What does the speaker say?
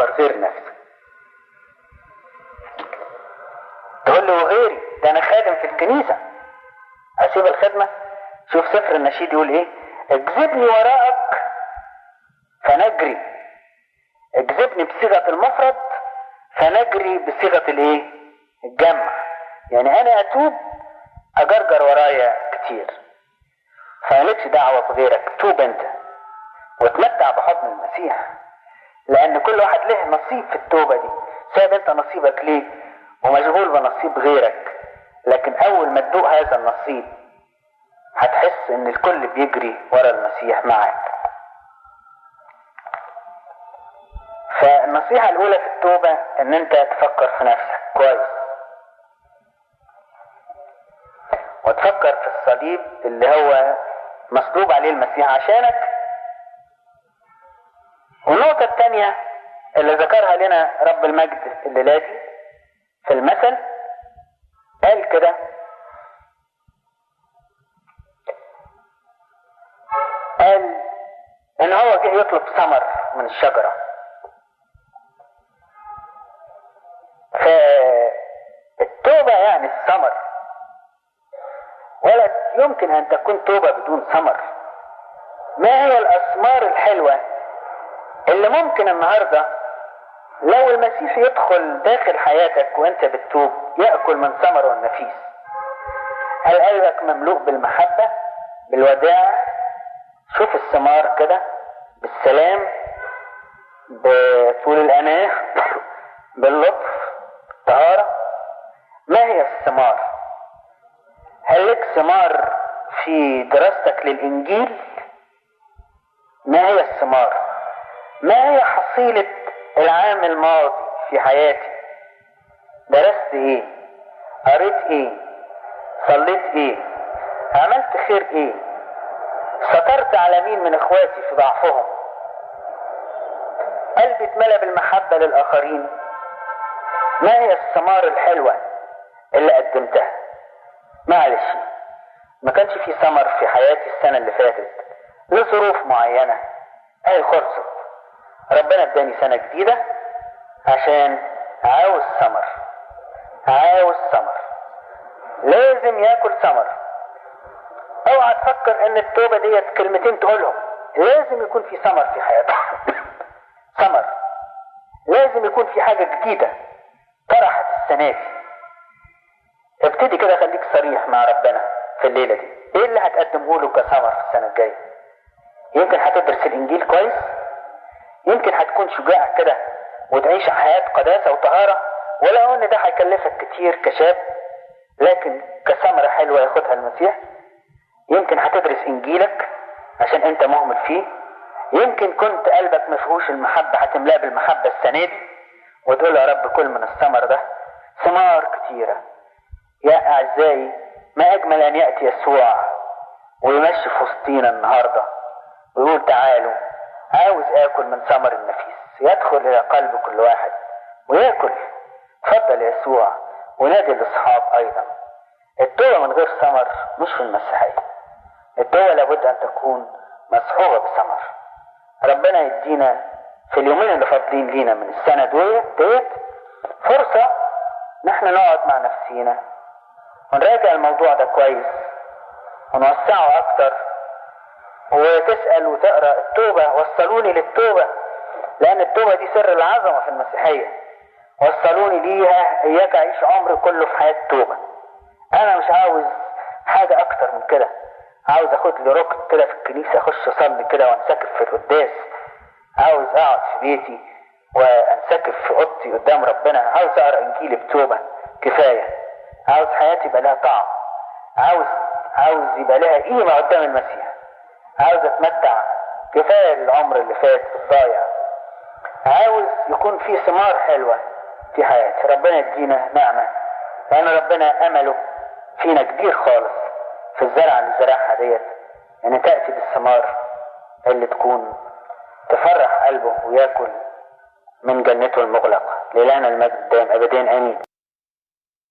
اخر غير نفسك تقول له غيري ده انا خادم في الكنيسه اسيب الخدمه شوف سفر النشيد يقول ايه اجذبني وراءك فنجري اجذبني بصيغه المفرد فنجري بصيغه الايه الجمع يعني انا اتوب اجرجر ورايا كتير فمالكش دعوه بغيرك توب انت وتمتع بحضن المسيح لان كل واحد له نصيب في التوبه دي ساب انت نصيبك ليه ومشغول بنصيب غيرك لكن اول ما تدوق هذا النصيب هتحس ان الكل بيجري ورا المسيح معاك فالنصيحة الأولى في التوبة إن أنت تفكر في نفسك كويس وتفكر في الصليب اللي هو مصلوب عليه المسيح عشانك والنقطة الثانية اللي ذكرها لنا رب المجد الليلاتي في المثل قال كده قال ان هو جه يطلب ثمر من الشجره فالتوبه يعني الثمر ولا يمكن ان تكون توبه بدون ثمر ما هي الاسمار الحلوه اللي ممكن النهارده لو المسيح يدخل داخل حياتك وانت بتتوب ياكل من ثمره النفيس هل قلبك مملوء بالمحبه بالوداع شوف الثمار كده بالسلام بطول الأناة باللطف طهارة ما هي الثمار هل لك ثمار في دراستك للإنجيل ما هي الثمار ما هي حصيلة العام الماضي في حياتي درست ايه قريت ايه صليت ايه عملت خير ايه سترت على مين من اخواتي في ضعفهم قلبي اتملى بالمحبة للآخرين ما هي الثمار الحلوة اللي قدمتها معلش ما كانش في ثمر في حياتي السنة اللي فاتت لظروف معينة اهي خلصت ربنا اداني سنة جديدة عشان عاوز ثمر عاوز ثمر لازم ياكل ثمر اوعى تفكر ان التوبة ديت كلمتين تقولهم لازم يكون في ثمر في حياتك ثمر لازم يكون في حاجة جديدة طرحت السنة دي ابتدي كده خليك صريح مع ربنا في الليلة دي ايه اللي هتقدمه له كثمر في السنة الجاية يمكن هتدرس الانجيل كويس يمكن هتكون شجاع كده وتعيش حياة قداسة وطهارة ولو ان ده هيكلفك كتير كشاب لكن كثمرة حلوة ياخدها المسيح يمكن هتدرس انجيلك عشان انت مهمل فيه يمكن كنت قلبك مفهوش المحبة هتملاه بالمحبة السنة دي وتقول يا رب كل من الثمر ده ثمار كتيرة يا أعزائي ما أجمل أن يأتي يسوع ويمشي في وسطينا النهاردة ويقول تعالوا عاوز آكل من ثمر النفيس يدخل إلى قلب كل واحد وياكل اتفضل يا يسوع ونادي الأصحاب أيضا التوبة من غير ثمر مش في المسيحية التوبة لابد أن تكون مصحوبة بثمر ربنا يدينا في اليومين اللي فاضلين لينا من السنة ديت ديت فرصة نحن نقعد مع نفسينا ونراجع الموضوع ده كويس ونوسعه أكتر وتسأل وتقرأ التوبة وصلوني للتوبة لأن التوبة دي سر العظمة في المسيحية وصلوني ليها إياك أعيش عمري كله في حياة توبة أنا مش عاوز حاجة أكتر من كده عاوز اخد لي ركن كده في الكنيسة اخش اصلي كده وانسكب في القداس عاوز اقعد في بيتي وانسكب في اوضتي قدام ربنا عاوز اقرا انجيلي بتوبة كفاية عاوز حياتي يبقى لها طعم عاوز عاوز يبقى لها قيمة قدام المسيح عاوز اتمتع كفاية العمر اللي فات الضايع عاوز يكون في ثمار حلوة في حياتي ربنا يدينا نعمة لأن ربنا أمله فينا كبير خالص في الزرعة اللي زرعها ديت يعني تأتي بالثمار اللي تكون تفرح قلبه وياكل من جنته المغلقة لإلهنا المجد دائم أبدين آمين